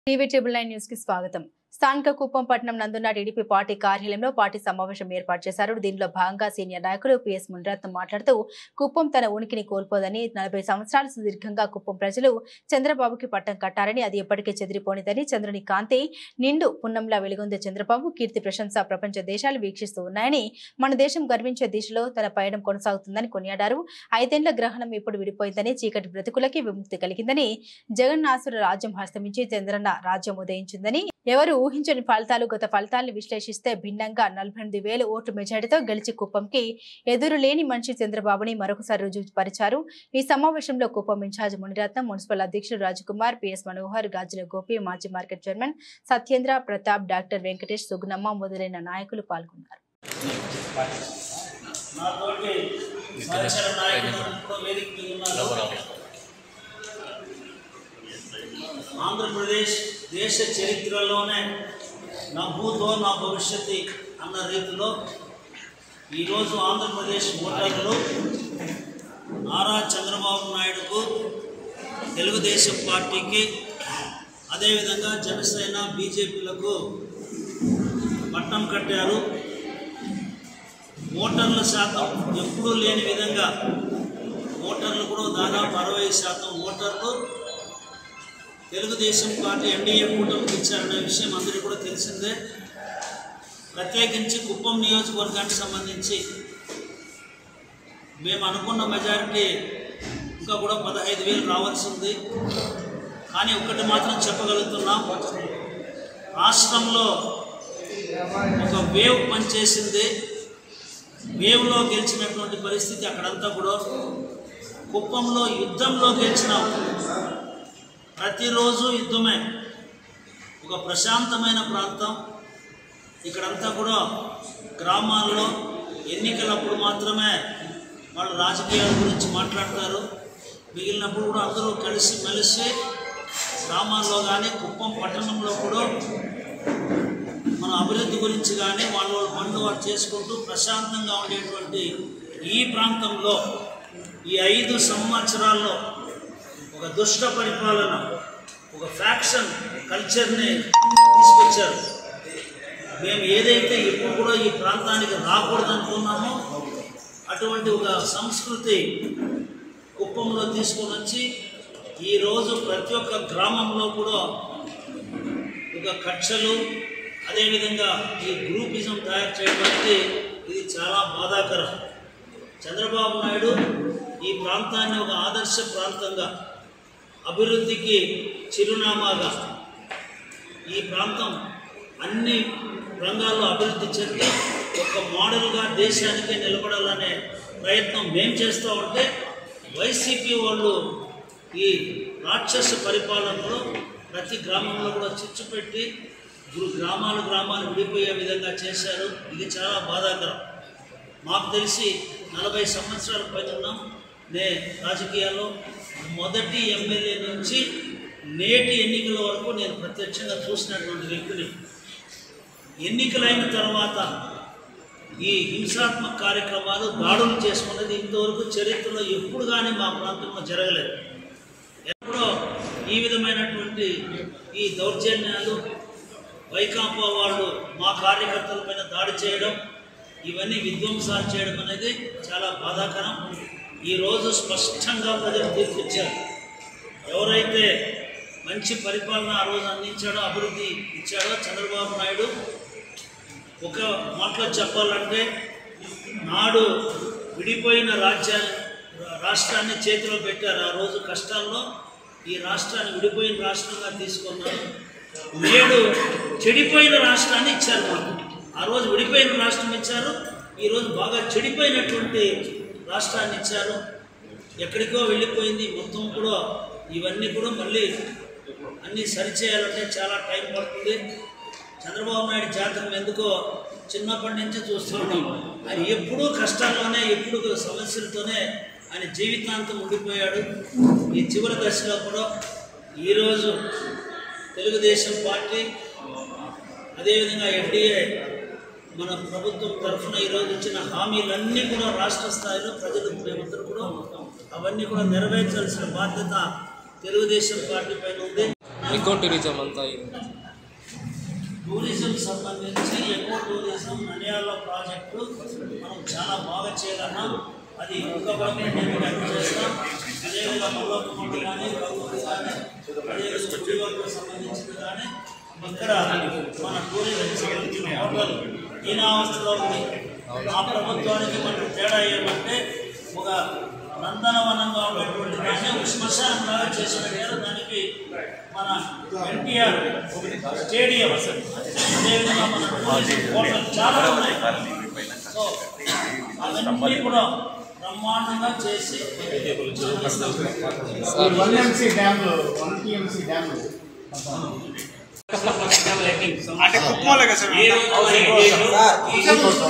TV triple nine news కి స్వాగతం స్థానిక కుప్పం పట్టణం నందున్న టీడీపీ పార్టీ కార్యాలయంలో పార్టీ సమావేశం ఏర్పాటు చేశారు దీనిలో భాగంగా సీనియర్ నాయకులు పిఎస్ మునిరత్నం మాట్లాడుతూ కుప్పం తన ఉనికిని కోల్పోదని నలభై సంవత్సరాల సుదీర్ఘంగా కుప్పం ప్రజలు చంద్రబాబుకి పట్టం కట్టారని అది ఎప్పటికీ చెదిరిపోనిదని చంద్రుని కాంతి నిండు పున్నంలా వెలుగొందే చంద్రబాబు కీర్తి ప్రశంస ప్రపంచ దేశాలు వీక్షిస్తూ ఉన్నాయని మన దేశం గర్వించే దిశలో తన పయనం కొనసాగుతుందని కొనియాడారు ఐదేండ్ల గ్రహణం ఇప్పుడు విడిపోయిందని చీకటి బ్రతుకులకి విముక్తి కలిగిందని జగన్నాసుర రాజ్యం హస్తమించి చంద్రన్న రాజ్యం ఉదయించిందని ఎవరు ఊహించని ఫలితాలు గత ఫలితాలను విశ్లేషిస్తే భిన్నంగా నలభై ఎనిమిది వేల ఓట్ల మెజారిటీతో గెలిచి కుప్పంకి ఎదురు లేని మనిషి చంద్రబాబుని మరొకసారి రుజువుపరిచారు ఈ సమావేశంలో కుప్పం ఇన్ఛార్జ్ మునిరత్నం మున్సిపల్ అధ్యక్షుడు రాజకుమార్ పిఎస్ మనోహర్ గాజుల గోపి మాజీ market chairman Satyendra Pratap doctor Venkatesh Sugunamma మొదలైన నాయకులు పాల్గొన్నారు నాతోటి సహచర నాయకులు కూడా వేదిక మీద ఉన్నారు ఆంధ్రప్రదేశ్ దేశ చరిత్రలోనే నా భూతో నా భవిష్యత్తు అన్న రీతిలో ఈరోజు ఆంధ్రప్రదేశ్ ఓటర్లు నారా చంద్రబాబు నాయుడుకు తెలుగుదేశం పార్టీకి అదేవిధంగా జనసేన బీజేపీలకు పట్టం కట్టారు ఓటర్ల శాతం ఎప్పుడూ లేని విధంగా ఓటర్లు కూడా దాదాపు అరవై శాతం ఓటర్లు తెలుగుదేశం పార్టీ ఎన్డీఏ కూటమికి ఇచ్చారనే విషయం అందరికీ కూడా తెలిసిందే ప్రత్యేకించి కుప్పం నియోజకవర్గానికి సంబంధించి మేము అనుకున్న మెజారిటీ ఇంకా కూడా పదహైదు వేలు రావాల్సి ఉంది కానీ ఒకటి మాత్రం చెప్పగలుగుతున్నాం రాష్ట్రంలో ఒక వేవ్ పనిచేసింది వేవ్లో గెలిచినటువంటి పరిస్థితి అక్కడంతా కూడా కుప్పంలో యుద్ధంలో గెలిచినాం ప్రతిరోజు యుద్ధమే ఒక ప్రశాంతమైన ప్రాంతం ఇక్కడంతా కూడా గ్రామాల్లో ఎన్నికలప్పుడు మాత్రమే వాళ్ళు రాజకీయాల గురించి మాట్లాడతారు మిగిలినప్పుడు కూడా అందరూ కలిసి మెలిసి గ్రామాల్లో కానీ కుప్పం పట్టణంలో కూడా మన అభివృద్ధి గురించి కానీ వాళ్ళ వాళ్ళ పనులు వాళ్ళు చేసుకుంటూ ప్రశాంతంగా ఉండేటువంటి ఈ ప్రాంతంలో ఈ ఐదు సంవత్సరాల్లో ఒక దుష్ట పరిపాలన ఒక ఫ్యాక్షన్ కల్చర్ని తీసుకొచ్చారు మేము ఏదైతే ఇప్పుడు కూడా ఈ ప్రాంతానికి రాకూడదు అనుకున్నామో అటువంటి ఒక సంస్కృతి కుప్పంలో తీసుకొని వచ్చి ఈరోజు ప్రతి ఒక్క గ్రామంలో కూడా ఒక కక్షలు అదేవిధంగా ఈ గ్రూపిజం తయారు చేయడం అనేది ఇది చాలా బాధాకరం చంద్రబాబు నాయుడు ఈ ప్రాంతాన్ని ఒక ఆదర్శ ప్రాంతంగా అభివృద్ధికి చిరునామాగా ఈ ప్రాంతం అన్ని రంగాల్లో అభివృద్ధి చెంది ఒక మోడల్గా దేశానికి నిలబడాలనే ప్రయత్నం మేం చేస్తూ ఉంటే వైసీపీ వాళ్ళు ఈ రాక్షస పరిపాలనలో ప్రతి గ్రామంలో కూడా చిచ్చు పెట్టి గు- గ్రామాలు గ్రామాలు విడిపోయే విధంగా చేశారు ఇది చాలా బాధాకరం మాకు తెలిసి నలభై సంవత్సరాల పైన ఉన్నాం నే రాజకీయాల్లో మొదటి ఎమ్మెల్యే నుంచి నేటి ఎన్నికల వరకు నేను ప్రత్యక్షంగా చూసినటువంటి వ్యక్తిని ఎన్నికలైన తర్వాత ఈ హింసాత్మక కార్యక్రమాలు దాడులు చేసుకున్నది ఇంతవరకు చరిత్రలో ఎప్పుడు కానీ మా ప్రాంతంలో జరగలేదు ఎప్పుడో ఈ విధమైనటువంటి ఈ దౌర్జన్యాలు వైకాపా వాళ్ళు మా కార్యకర్తల పైన దాడి చేయడం ఇవన్నీ విధ్వంసాలు చేయడం అనేది చాలా బాధాకరం ఈరోజు స్పష్టంగా ప్రజలు తీర్పిచ్చారు ఎవరైతే మంచి పరిపాలన ఆ రోజు అందించాడో అభివృద్ధి ఇచ్చాడో చంద్రబాబు నాయుడు ఒక మాటలో చెప్పాలంటే నాడు విడిపోయిన రాజ్యా రాష్ట్రాన్ని చేతిలో పెట్టారు ఆ రోజు కష్టాల్లో ఈ రాష్ట్రాన్ని విడిపోయిన రాష్ట్రంగా తీసుకున్నారు నేడు చెడిపోయిన రాష్ట్రాన్ని ఇచ్చారు మాకు ఆ రోజు విడిపోయిన రాష్ట్రం ఇచ్చారు ఈరోజు బాగా చెడిపోయినటువంటి రాష్ట్రాన్ని ఇచ్చారు ఎక్కడికో వెళ్ళిపోయింది మొత్తం కూడా ఇవన్నీ కూడా మళ్ళీ అన్నీ సరిచేయాలంటే చాలా టైం పడుతుంది చంద్రబాబు నాయుడు జాతకం ఎందుకో చిన్నప్పటి నుంచి చూస్తున్నాం ఆయన ఎప్పుడూ కష్టాల్లోనే ఎప్పుడు సమస్యలతోనే ఆయన జీవితాంతం ఉండిపోయాడు ఈ చివరి దశలో కూడా ఈరోజు తెలుగుదేశం పార్టీ అదేవిధంగా ఎన్డీఏ మన ప్రభుత్వం తరఫున ఈరోజు ఇచ్చిన హామీలన్నీ కూడా రాష్ట్ర స్థాయిలో ప్రజలకు మేమందరూ కూడా అవన్నీ కూడా నెరవేర్చాల్సిన బాధ్యత తెలుగుదేశం పార్టీ పైన ఉంది నా ఎకో టూరిజం అంతా ఇది. టూరిజం సంబంధించి ఎకో టూరిజం నడియాల ప్రాజెక్టు మనం చాలా బాగా చేయగలం అది ఇంకా బాగా నేను అర్థం చేస్తాం అదేవిధంగా మల్లొక్కమండ కానీ ప్రభుత్వం కానీ అదేవిధంగా గుడివర్కు సంబంధించింది కానీ ఇక్కడ మన టూరిజం సంబంధించిన హోటల్ ఈనావస్థలో ఉంది ఆ ప్రభుత్వానికి మనకు తేడా ఏమంటే ఒక నందనవనంగా ఉన్నటువంటి దాన్ని ఒక శ్మశానంలాగా చేసి పెట్టారు దానికి మన ఎన్టీఆర్ స్టేడియం అదేవిధంగా మన టూరిజం హోటల్ చాలా ఉన్నాయి సో అవన్నీ కూడా బ్రహ్మాండంగా చేసి వన్ ఎంసీ డ్యామ్లు వన్ టీఎంసీ డ్యామ్లు అంటే కుప్పంలో కదా సార్ ఏ రోజు ఏ రోజు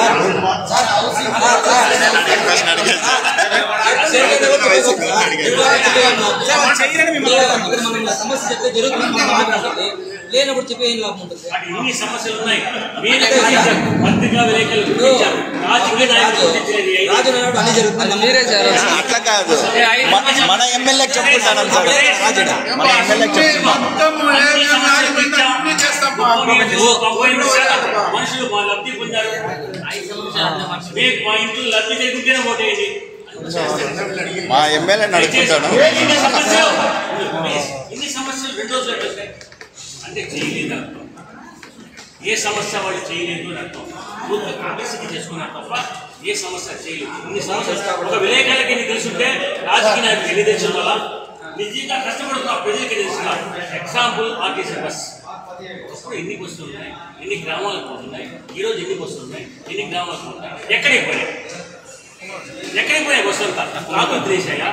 సమస్య చెప్తే జరుగుతుంది మనం మాట్లాడాలి లేనప్పుడు చెప్పే ఏం లాభం ఉంటుంది వాటి ఇన్ని సమస్యలు ఉన్నాయి మీరే గుర్తించారు. పత్రికా విలేకరులు గుర్తించారు రాజకీయ నాయకులు గుర్తించలేదు ఏ- రాజు అన్నప్పుడు అన్ని జరుగుతుంది మీరే చేయాలి అట్లా కాదు మ- మన ఎమ్మెల్యేకి చెప్పుకుంటాను సార్ రాజుడా మన ఎమ్మెల్యేకి చెప్తున్నాను అన్ని సమస్యలు గుర్తించాం. తొంభై ఎనిమిది శాతం మనుషులు మా లబ్ధి పొందారు మీకు మా ఇంట్లో లబ్ధి జరుగుతూనే ఓటేయండి మా ఎమ్మెల్యేని అడుగుతుంటాను ఇన్ని సమస్యలు ఇన్ని సమస్యలు రెండు రోజులు వస్తాయి అంటే చేయలేదు అర్థం. ఏ సమస్య వాళ్ళు చేయలేదు అని అర్థం పూర్తి పబ్లిసిటీ చేసుకున్నారు తప్ప ఏ సమస్య చేయలేదు ఇన్ని సమస్యలు ఒక విలేకరులకి ఎన్ని తెలుసుంటే రాజకీయ నాయకులు ఎన్ని తెలుసు వల్ల నిజంగా కష్టపడుతున్న ప్రజలకి తెలుసు ఎగ్జాంపుల్ ఆర్టీసీ బస్ అప్పుడు ఎన్ని బస్సులు ఉన్నాయి ఎన్ని గ్రామాలకు పోతున్నాయి ఈ రోజు ఎన్ని బస్సులు ఉన్నాయి ఎన్ని గ్రామాలకు పోతున్నాయి ఎక్కడికి పోయాయి ఎక్కడికి పోయాయి బస్సు అంతా నాకు వదిలేసాయా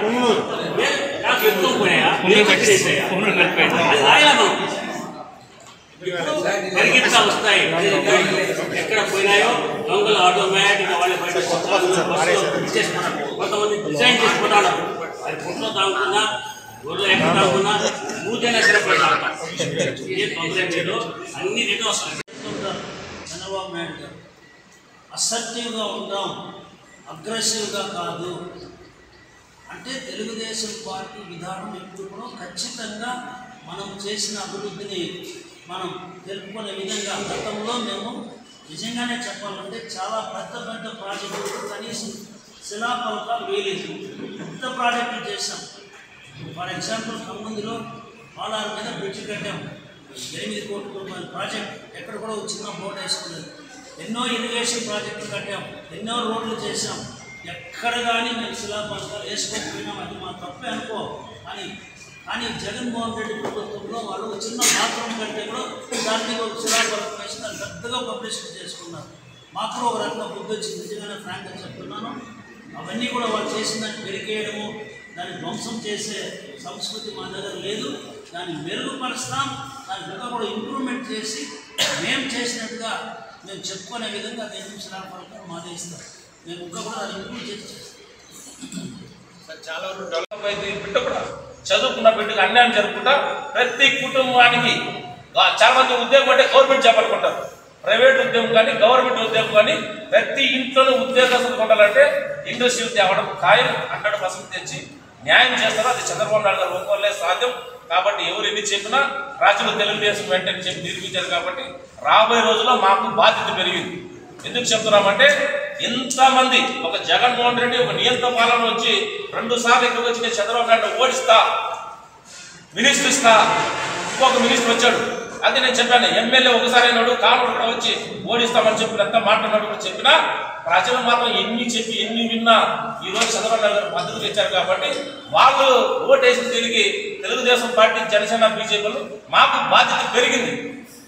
నాకు ఎక్కువ పోయాయా వదిలేసాయా అది రాయాలా మనం ఇప్పుడు పరిగెత్తా వస్తాయి ఎక్కడ పోయినాయో దొంగలు ఆటోమేటిక్ వాళ్ళ బయట బస్సులో ఇచ్చేసుకున్నారు కొంతమంది డిజైన్ చేసుకుంటాడు అది పుట్లో తాగుతున్నా ఊర్లో ఎక్కడ తాగుతున్నా మూతైనా సరే పోయి తాగుతాం ఏ తొందర ఏం లేదు అన్ని రెండు వస్తాయి చంద్రబాబు నాయుడు గారు అసర్టివ్గా ఉంటాం అగ్రెసివ్గా కాదు అంటే తెలుగుదేశం పార్టీ విధానం ఎప్పుడు కూడా ఖచ్చితంగా మనం చేసిన అభివృద్ధిని మనం తెలుపుకునే విధంగా గతంలో మేము నిజంగానే చెప్పాలంటే చాలా పెద్ద పెద్ద ప్రాజెక్టులు కనీసం శిలాఫలకాలు వేయలేదు పెద్ద ప్రాజెక్టులు చేశాం ఫర్ ఎగ్జాంపుల్ ఖమ్మందిలో పాలారు మీద బ్రిడ్జ్ కట్టాం ఎనిమిది కోట్ల రూపాయల ప్రాజెక్ట్ ఎక్కడ కూడా ఒక చిన్న బోర్డు వేసుకోలేదు ఎన్నో ఇరిగేషన్ ప్రాజెక్టులు కట్టాం ఎన్నో రోడ్లు చేశాం ఎక్కడ కానీ మేము శిలాపలకాలు వేసుకోకపోయినాం అది మా తప్పే అనుకో అని కానీ జగన్మోహన్ రెడ్డి ప్రభుత్వంలో వాళ్ళు ఒక చిన్న బాత్రూమ్ కంటే కూడా దానికి ఒక శిలాపలకం వేసి దాన్ని పెద్దగా పబ్లిసిటీ చేసుకున్నారు మాకు కూడా ఒక రకంగా బుద్ధి వచ్చింది నిజంగానే ఫ్రాంక్గా చెప్తున్నాను అవన్నీ కూడా వాళ్ళు చేసిన దాన్ని పెరికేయడము దాన్ని ధ్వంసం చేసే సంస్కృతి మా దగ్గర లేదు దాన్ని మెరుగుపరుస్తాం దాన్ని ఇంకా కూడా ఇంప్రూవ్మెంట్ చేసి మేము చేసినట్టుగా మేము చెప్పుకునే విధంగా దేశం శిలాపలకం మాదే ఇస్తాం మేము ఇంకా కూడా దాన్ని ఇంప్రూవ్ చేసి చేస్తాం చాలా వరకు డెవలప్ అయితే ఈ బిడ్డ కూడా చదువుకున్న బిడ్డకు అన్యాయం జరుపుకుంటా ప్రతి కుటుంబానికి ఆ, చాలా మంది ఉద్యోగం అంటే గవర్నమెంట్ జాబ్ అనుకుంటారు ప్రైవేట్ ఉద్యోగం కానీ గవర్నమెంట్ ఉద్యోగం కానీ ప్రతి ఇంట్లోనూ ఉద్యోగస్తులు ఉండాలంటే ఇండస్ట్రీ తేవడం ఖాయం హండ్రెడ్ పర్సెంట్ తెచ్చి న్యాయం చేస్తారో అది చంద్రబాబు నాయుడు గారు ఒక్కోలే సాధ్యం కాబట్టి ఎవరు ఎన్ని చెప్పినా రాజులు తెలుగుదేశం వెంటనే చెప్పి నిరూపించారు కాబట్టి రాబోయే రోజుల్లో మాకు బాధ్యత పెరిగింది ఎందుకు చెప్తున్నామంటే ఇంతమంది ఒక జగన్మోహన్ రెడ్డి ఒక నియంత్రణ పాలన వచ్చి రెండు సార్లు ఇక్కడికి వచ్చి నేను చంద్రబాబు నాయుడు ఓడిస్తా మినిస్టర్ ఇస్తా ఇంకొక మినిస్టర్ వచ్చాడు అది నేను చెప్పాను ఎమ్మెల్యే ఒకసారి అయినాడు కానుడు కూడా వచ్చి ఓడిస్తామని చెప్పినంత మాట్లాడినాడు కూడా చెప్పినా ప్రజలు మాత్రం ఎన్ని చెప్పి ఎన్ని విన్నా ఈ రోజు చంద్రబాబు నాయుడు గారు మద్దతు ఇచ్చారు కాబట్టి వాళ్ళు ఓటేసి తిరిగి తెలుగుదేశం పార్టీ జనసేన బీజేపీలు మాకు బాధ్యత పెరిగింది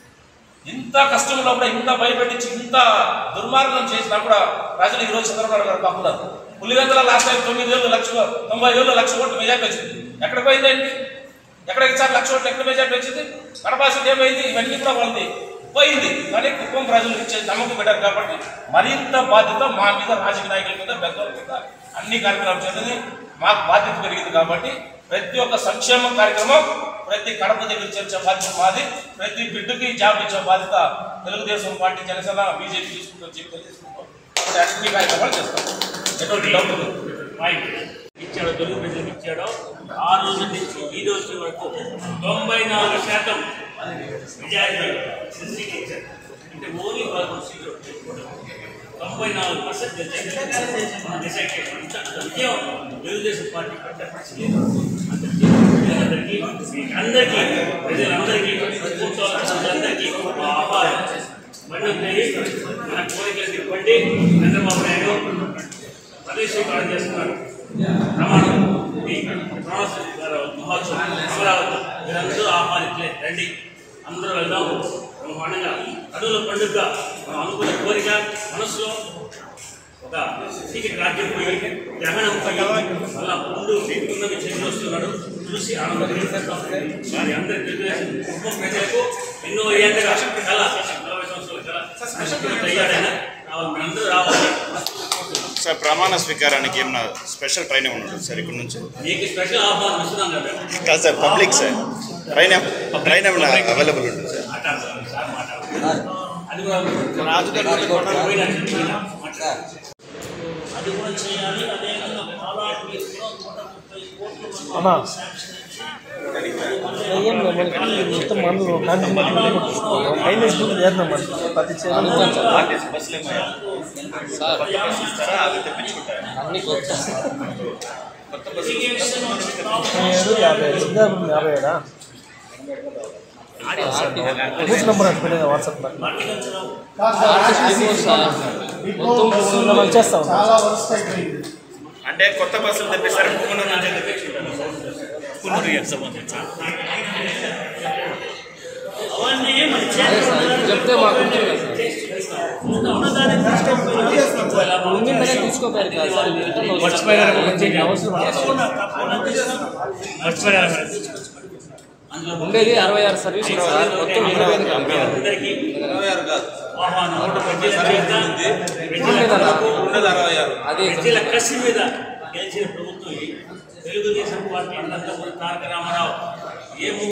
ఇంత కష్టంలో కూడా ఇంత భయపెట్టించి ఇంత దుర్మార్గం చేసినా కూడా ప్రజలు ఈ రోజు చంద్రబాబు నాయుడు గారు పక్కున్నారు పులివెందుల లాస్ట్ టైం తొమ్మిది వేలు లక్ష తొంభై వేలు లక్ష ఓట్లు మెజార్టీ వచ్చింది ఎక్కడ పోయిందండి ఎక్కడ ఇచ్చారు లక్ష ఓట్లు ఎక్కడ మెజార్టీ వచ్చింది కడపాసి ఏమైంది ఇవన్నీ కూడా వాళ్ళది పోయింది కానీ కుప్పం ప్రజలు ఇచ్చే నమ్మకం పెట్టారు కాబట్టి మరింత బాధ్యత మా మీద రాజకీయ నాయకుల మీద పెద్దల మీద అన్ని కార్యక్రమాలు చేసింది మాకు బాధ్యత పెరిగింది కాబట్టి ప్రతి ఒక్క సంక్షేమ కార్యక్రమం ప్రతి కడప దగ్గర చేర్చే బాధ్యత మాది ప్రతి బిడ్డకి జాబ్ ఇచ్చే బాధ్యత తెలుగుదేశం పార్టీ జనసేన బీజేపీ తీసుకుంటాం చెప్పి తెలియజేసుకుంటాం కాబట్టి అన్ని కార్యక్రమాలు చేస్తాం ఎటువంటి డౌట్ లేదు పాయింట్ ఇచ్చాడో తెలుగు ప్రజలకు ఇచ్చాడో ఆ రోజు నుంచి ఈ రోజు వరకు తొంభై నాలుగు శాతం మెజారిటీ సిట్టింగ్ ఇచ్చారు అంటే ఓన్లీ వాళ్ళు సీట్లు తొంభై నాలుగు పర్సెంట్ మనం డిసైడ్ చేసాం ఇంత అంత విజయం తెలుగుదేశం పార్టీ పట్ల లేదు అందరికీ మీకు అందరికీ ప్రజలందరికీ ప్రభుత్వాల ప్రజలందరికీ మా ఆహ్వానం మళ్ళీ మన కోరికలు తిప్పండి చంద్రబాబు నాయుడు ప్రదేశీకరణ చేస్తున్నారు ప్రమాణం ఈ ప్రవాస మహోత్సవం అమరావతి మీరందరూ ఆహ్వానితులే రండి అందరూ వెళ్దాం బ్రహ్మాండంగా కడుల పండుగ మనం అనుకున్న కోరిక మనసులో ఒక టికెట్ రాజ్యం పోయి గ్రహణం పోయి అలా ముందు ఉన్నది చెల్లి వస్తున్నాడు చూసి ఆనందపడుతున్నాం వారి అందరి తెలుగుదేశం కుటుంబ ప్రజలకు ఎన్నో ఏళ్ళగా చాలా నలభై సంవత్సరాలు చాలా కష్టపడి అయ్యాడైనా రావాలి మీరందరూ రావాలి సార్ ప్రమాణ స్వీకారానికి ఏమన్నా స్పెషల్ ట్రైన్ ఏమన్నా ఉంటుంది సార్ ఇక్కడ నుంచి మీకు స్పెషల్ ఆహ్వానం ఇస్తున్నాం కదా కాదు సార్ పబ్లిక్ సార్ ట్రైన్ ఏం- ట్రైన్ ఏమైనా అవైలబుల్ ఉంటుంది సార్ మాట్లాడతాం సార్ మాట్లాడతాం అది కూడా పోయినా పోయినా మాట్లాడతాం అది కూడా చేయాలి అదేవిధంగా పాలాటికి కూడా నూట ముప్పై కోట్ల మంది ఏం లేదు మనకి మొత్తం మందు కాంతి ఫైనాన్స్ బుక్ చేద్దాం మనకి ప్రతి ఏడు యాభై ఐదు సింగాపూర్ యాభై ఏడా బూత్ నెంబర్ అంటే పెట్టేది వాట్సాప్లో మనం చేస్తాం చాలా వరస్ట్ అయిపోయింది అంటే కొత్త బస్సులు తెప్పిస్తారు పుంగనూరు నుంచి తెప్పించుకుంటారు అవన్నీ మన చేతిలో చెప్తే మాకు ఉన్నదాన్ని ఉండిందనే తీసుకోపోయారు కదా సార్ మీరు ఉండేది అరవై ఆరు సర్వీస్ సార్ మొత్తం ఇరవై ఐదు కంపెనీ అందరికీ ఇరవై ఆరు కాదు ఆహ్వానం ప్రజల ఉండేది అరవై ఆరు అదే ప్రజల కసి మీద గెలిచిన ప్రభుత్వం ఇది. తెలుగుదేశం పార్టీ అన్నంతపురం తారక రామారావు ఏ